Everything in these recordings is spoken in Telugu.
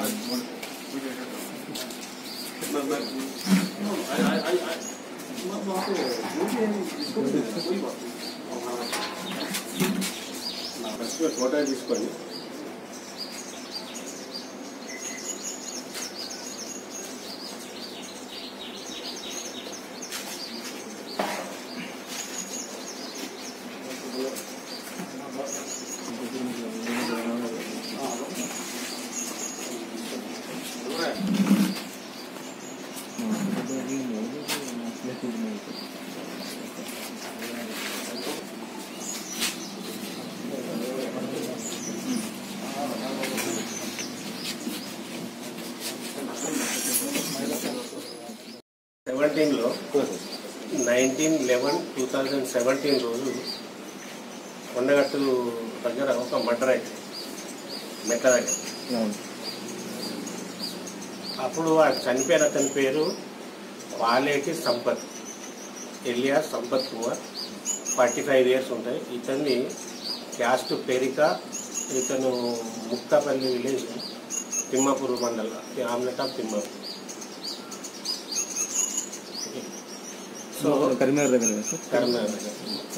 ఫస్ట్ ఫోటో తీసుకోండి సెవెంటీన్లో nineteen eleven two thousand seventeen రోజు కొండగట్టు దగ్గర ఒక మర్డర్ అయింది మెట్ల దగ్గర అప్పుడు ఆ చనిపోయిన అతని పేరు Valeti Sampath Elia Sampath Kumar forty five years ఉంటాయి ఇతన్ని క్యాస్ట్ పేరిక ఇతను Mukthapalli village Thimmapur mandal hamlet of Thimmapur so Karimnagar దగ్గర కదా సార్ కరీంనగర్ దగ్గర.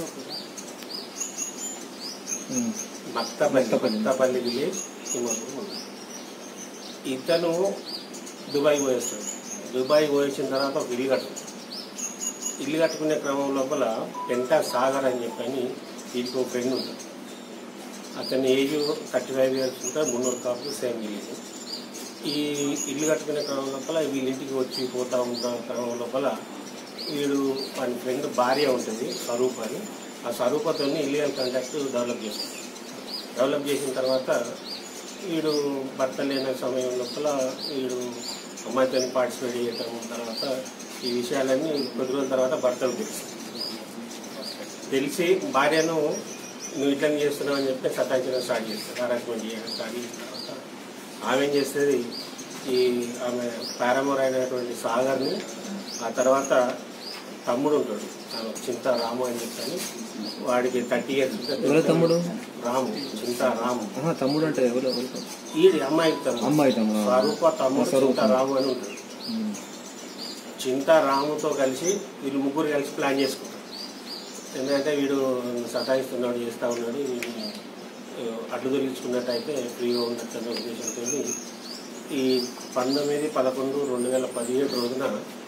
ఉమ్. మక్తపల్లి మక్తపల్లి. మక్తపల్లి విలేజ్ తిమ్మాపూర్ మండలం ఇతను దుబాయ్ పోయేస్తాడు దుబాయ్ పోయేసిన తర్వాత ఒక ఇల్లు కట్టుకుంటాడు ఇల్లు కట్టుకునే క్రమం లోపల పెంటా సాగర్ అని చెప్పని వీటికి ఒక ఫ్రెండ్ ఉంటాడు అతని ఏజ్ థర్టీ ఫైవ్ ఇయర్స్ ఉంటుంది మున్నూరు కాపులు సేమ్ విలేజ్ ఈ ఇల్లు కట్టుకునే క్రమం లోపల వీళ్ళింటికి వచ్చి పోతా ఉన్న క్రమం లోపల వీడు వాని ఫ్రెండ్ భార్య ఉంటుంది స్వరూప్ అని ఆ స్వరూపతో ఇల్లీగల్ కాంటాక్ట్ డెవలప్ చేస్తాడు డెవలప్ చేసిన తర్వాత వీడు భర్త లేని సమయం లోపల వీడు అమ్మాయితో పార్టిసిపేట్ చేయటం తర్వాత ఈ విషయాలన్నీ కొద్ది రోజుల తర్వాత భర్తకు తెలుసు తెలిసి భార్యను నువ్వు ఇట్లా చేస్తున్నావు అని చెప్పి సతాయించడం స్టార్ట్ చేస్తాడు హరాస్మెంట్ చేయడం స్టార్ట్ చేసిన తర్వాత ఆమె ఏం చేస్తుంది ఈ ఆమె పారామోర్ అయినటువంటి సాగర్ని ఆ తర్వాత తమ్ముడు ఉంటాడు ఆమె చింత రాము అని చెప్పని వాడికి థర్టీ ఇయర్స్ ఎవరు తమ్ముడు రాము చింత రాము ఆహా, తమ్ముడు అంటే ఎవరు ఎవరు ఈడి అమ్మాయికి తమ్ముడు అమ్మాయి తమ్ముడు స్వరూప తమ్ముడు స్వరూప. చింత రాము అని ఉంటాడు ఉమ్. చింత రాముతో కలిసి వీళ్ళు ముగ్గురు కలిసి ప్లాన్ చేసుకుంటారు ఎందుకంటే వీడు సతాయిస్తున్నాడు చేస్తూ ఉన్నాడు వీడు అడ్డు తొలగించుకున్నట్టయితే ఫ్రీగా ఉండొచ్చు అనే ఉద్దేశంతో ఈ పంతొమ్మిది పదకొండు రెండు వేల పదిహేడు రోజున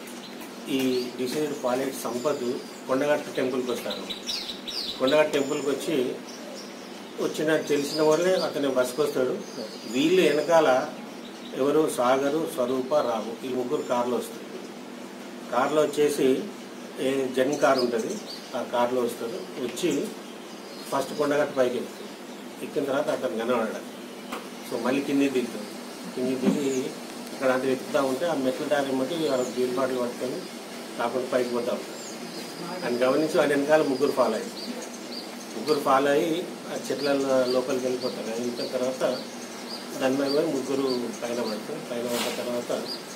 ఈ డిసైడ్ పాలెట్ సంపత్ కొండగట్టు టెంపుల్కి వస్తాను కొండగట్టు టెంపుల్కి వచ్చి వచ్చిన తెలిసిన వాళ్ళే అతను బస్కి వస్తాడు వీళ్ళు వెనకాల ఎవరు సాగరు స్వరూప రాము ఈ ముగ్గురు కార్లో వస్తారు కార్లో వచ్చేసి ఏ జన్ కార్ ఉంటుంది ఆ కార్లో వస్తారు వచ్చి ఫస్ట్ కొండగట్టు పైకి ఎక్కుతారు ఎక్కిన తర్వాత అతను కనబడాడు సో మళ్ళీ కిందికి దిగుతాడు కిందికి దిగి అక్కడ అంత వెతుకుతూ ఉంటే ఆ మెట్ల దారి బట్టి బీర్ బాటిల్ పట్టుకొని కాకుండా పైకి పోతా ఉంటాడు అని గమనించి వాడి వెనకాల ముగ్గురు ఫాలో అయ్యి ముగ్గురు ఫాలో అయ్యి ఆ చెట్ల లోపలికి వెళ్ళిపోతారు అయిన తర్వాత దాని మీద పోయి ముగ్గురు పైన పడతారు పైన పడ్డ తర్వాత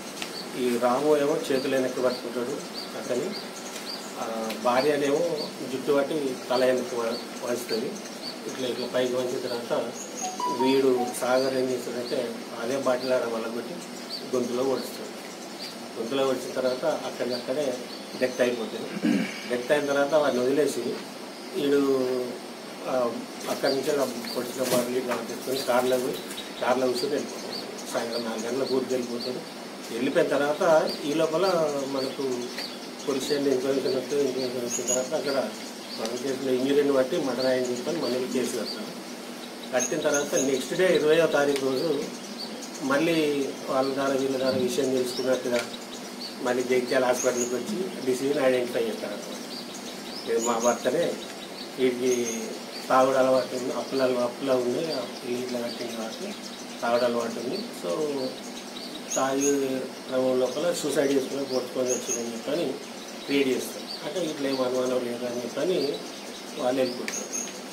ఈ రాము ఏమో చేతులు వెనక్కి పట్టుకుంటాడు అతని ఆ భార్యనేమో జుట్టు పట్టి తల వెనక్కి వ- వంచుతుంది ఇట్లా ఇట్లా పైకి వంచిన తర్వాత వీడు సాగర్ ఏం చేస్తాడంటే అదే బాటిల్ ఆడ వలగొట్టి గొంతులో ఓడిస్తాడు గొంతులో వచ్చిన తర్వాత అక్కడికక్కడే డెత్ అయిపోతుంది డెత్ అయిన తర్వాత వాడిని వదిలేసి వీడు ఆ, అక్కడి నుంచి పొడిచిన బాటిల్ ఇట్లా తెచ్చుకొని కార్లో పోయి కార్లో కూర్చొని వెళ్ళిపోతాడు సాయంత్రం నాలుగు గంటల పూర్తి వెళ్ళిపోతాడు వెళ్ళిపోయిన తర్వాత ఈ లోపల మనకు పోలీస్ స్టేషన్ ఇన్ఫర్మేషన్ వస్తే ఇన్ఫర్మేషన్ వచ్చిన తర్వాత అక్కడ మన కేసులో ఇంజురీని బట్టి మర్డర్ అయింది చెప్పని మళ్ళీ కేసు కడతారు కట్టిన తర్వాత నెక్స్ట్ డే ఇరవయో తారీఖు రోజు మళ్ళీ వాళ్ళ ద్వారా వీళ్ళ ద్వారా విషయం తెలుసుకున్నట్టుగా మళ్ళీ జగిత్యాల హాస్పిటల్కి వచ్చి డిసీజ్ని ఐడెంటిఫై చేస్తారు ఇది మా భర్తనే వీడికి తాగుడు అలవాటు ఉంది అప్పుల అప్పుల ఉంది ఇట్లా కట్టింది కాబట్టి తాగుడు అలవాటు ఉంది సో తాగి క్రమం లోపల సూసైడ్ చేసుకుని కొట్టుకొని వచ్చిందని చెప్పని క్రియేట్ చేస్తారు అంటే ఇట్లా ఏం అనుమానం లేదు అని చెప్పని వాళ్ళు వెళ్ళిపోతారు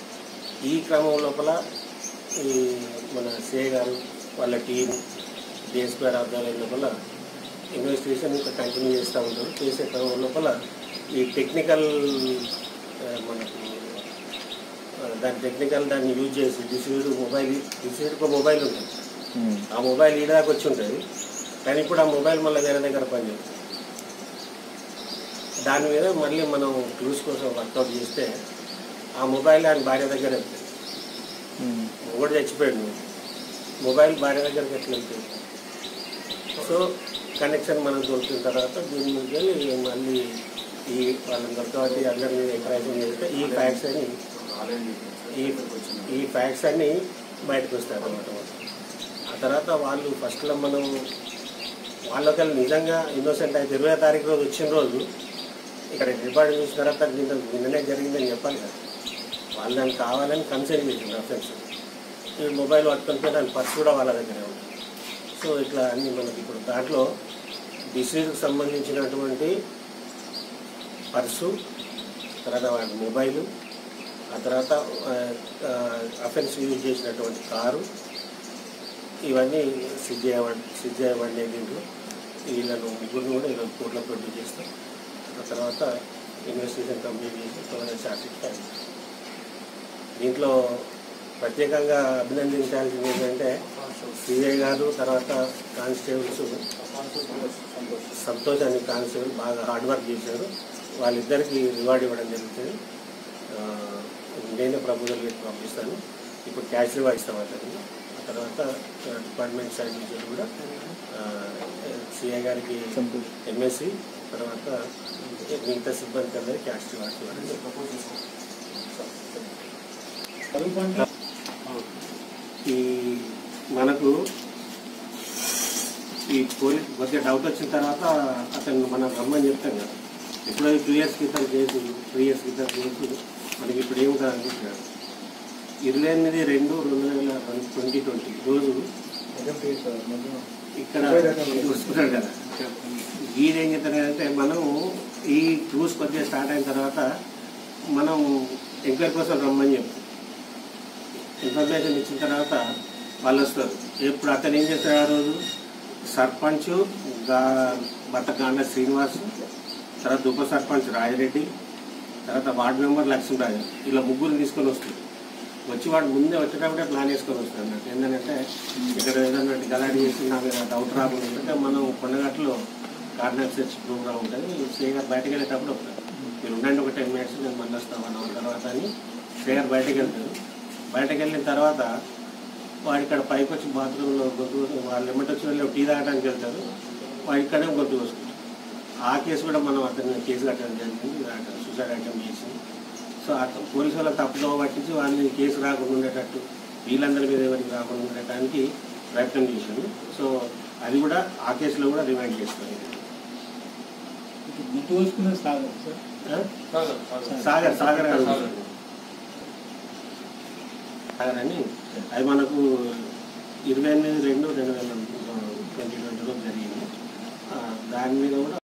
ఈ క్రమం లోపల ఈ మన సే గారు వాళ్ళ టీం డిఎస్పీ ఆధ్వర్యం లోపల ఇన్వెస్టిగేషన్ ఇంకా కంటిన్యూ చేస్తూ ఉంటారు చేసే క్రమం లోపల ఈ టెక్నికల్ ఆ, మనకు ఆ, దాని టెక్నికల్ దాన్ని యూజ్ చేసి డిసీడ్ మొబైల్ డిసీడ్కి ఒక మొబైల్ ఉంటుంది ఉమ్. ఆ మొబైల్ ఈ దాకా వచ్చి ఉంటుంది కానీ ఇప్పుడు ఆ మొబైల్ మళ్ళీ వేరే దగ్గర పనిచేస్తుంది దాని మీద మళ్ళీ మనం క్లూస్ కోసం వర్కౌట్ చేస్తే ఆ మొబైల్ ఆయన భార్య దగ్గర వెళ్తుంది ఉమ్. ఒకటి చచ్చిపోయాడు నువ్వు మొబైల్ భార్య దగ్గరికి ఎట్లా వెళ్తుంది సో కనెక్షన్ మనం దొరికిన తర్వాత దీని మీద వెళ్ళి మళ్ళీ ఈ వాళ్ళని దొరకబట్టి అందరినీ ఎంకరేజ్ చేస్తే ఈ ఫ్యాక్ట్స్ అని ఈ ఈ ఫ్యాక్ట్స్ అన్నీ బయటకు వస్తాయి అన్నమాట ఆ తర్వాత వాళ్ళు ఫస్ట్లో మనం వాళ్ళకి నిజంగా ఇన్నోసెంట్ అయితే ఇరవై తారీఖు రోజు వచ్చిన రోజు ఇక్కడ రికార్డు చూసిన తర్వాత నిన్న నిన్ననే జరిగిందని చెప్పాలి కదా వాళ్ళు దానికి కావాలని కన్సెంట్ చేసింది అఫెన్స్ ఈ మొబైల్ పట్టుకొని పోయి దాని పర్స్ కూడా వాళ్ళ దగ్గరే ఉంది సో ఇట్లా అన్ని మనకి ఇప్పుడు దాంట్లో డిసీజ్కి సంబంధించినటువంటి పర్సు తర్వాత వాళ్ళ మొబైలు ఆ తర్వాత అఫెన్స్ యూజ్ చేసినటువంటి కారు ఇవన్నీ సిద్ధ చేయబడి సిద్ధ చేయబడిన దీంట్లో వీళ్ళను ముగ్గురిని కూడా ఈరోజు కోర్టులో ప్రొడ్యూస్ చేస్తాం ఆ తర్వాత ఇన్వెస్టిగేషన్ కంప్లీట్ చేసి త్వరగా షార్ట్ ఫైల్ దీంట్లో ప్రత్యేకంగా అభినందించాల్సింది ఏంటంటే సిఐ గారు తర్వాత కానిస్టేబుల్స్ సంతోష్ అని కానిస్టేబుల్ బాగా హార్డ్ వర్క్ చేశారు వాళ్ళిద్దరికి రివార్డ్ ఇవ్వడం జరుగుతుంది ఆ, నేనే ప్రపోజల్ పెట్టి పంపిస్తాను ఇప్పుడు క్యాష్ రివార్డ్ ఇస్తాం అతనికి ఆ తర్వాత డిపార్ట్మెంట్ సైడ్ నుంచి కూడా సిఐ గారికి సంతోష్ ఎంఎస్సి తర్వాత మిగతా సిబ్బంది అందరికీ క్యాష్ రివార్డ్ ఇవ్వడం జరుగుతుంది. ఈ మనకు ఈ పోలీస్ కొద్దిగా డౌట్ వచ్చిన తర్వాత అతను మనం రమ్మని చెప్తాం కదా ఇప్పుడు టూ ఇయర్స్ క్రితం కేసు త్రీ ఇయర్స్ క్రితం కేసు మనకి ఇప్పుడు ఏముంటుంది అనుకుంటున్నాడు ఇరవై ఎనిమిది రెండు రెండు వేల ట్వంటీ ట్వంటీ రోజు ఇక్కడ చూసుకున్నాడు కదా వీడేం చెప్తారంటే మనం ఈ టూర్స్ కొద్దిగా స్టార్ట్ అయిన తర్వాత మనం ఎంక్వైరీ కోసం రమ్మని చెప్తాం ఇన్ఫర్మేషన్ ఇచ్చిన తర్వాత వాళ్ళు వస్తారు ఎప్పుడు అతను ఏం చేస్తాడు ఆ రోజు సర్పంచ్ గా భర్త గాండ శ్రీనివాస్ తర్వాత ఉప సర్పంచ్ రాజిరెడ్డి తర్వాత వార్డు మెంబర్ లక్ష్మీరాజు ఇలా ముగ్గురు తీసుకొని వస్తారు వచ్చి వాడు ముందే వచ్చేటప్పుడే ప్లాన్ వేసుకొని వస్తారు అన్నట్టు ఏంటంటే ఇక్కడ ఏదన్నా గలాడి చేసి నా మీద డౌట్ రాకుండా అంటే మనం కొండగట్లో కార్నర్ సెర్చ్ ప్రోగ్రామ్ ఉంటుంది శ్రీగారు బయటకు వెళ్ళేటప్పుడు వస్తారు మీరు ఉండండి ఒక టెన్ మినిట్స్ నేను మళ్ళీ వస్తాను వన్ అవర్ తర్వాత అని శ్రీగారు బయటకు వెళ్తారు బయటకు వెళ్ళిన తర్వాత వాడు ఇక్కడ పైకి వచ్చి బాత్రూంలో గొంతు కోసుకుని వాళ్ళు ఎమ్మటి వచ్చి వెళ్ళి టీ తాగడానికి వెళ్తారు వాడు ఇక్కడే గొంతు కోసుకుంటారు ఆ కేసు కూడా మనం అతన్ని కేసు కట్టడం జరిగింది సూసైడ్ అటెంప్ట్ చేసింది సో అతను పోలీసు వాళ్ళ తప్పుదో పట్టించి వాళ్ళని కేసు రాకుండా ఉండేటట్టు వీళ్ళందరి మీద ఎవరికి రాకుండా ఉండటానికి ప్రయత్నం చేశాను సో అది కూడా ఆ కేసులో కూడా రిమైండ్ చేస్తాను గుర్తు వేసుకునే సాగర్ సార్ ఆ? సాగర్ సాగర్ గారు సాగర్ అని అది మనకు ఇరవై ఎనిమిది రెండు రెండు వేల ట్వంటీ ట్వంటీలో జరిగింది ఆ, దాని మీద కూడా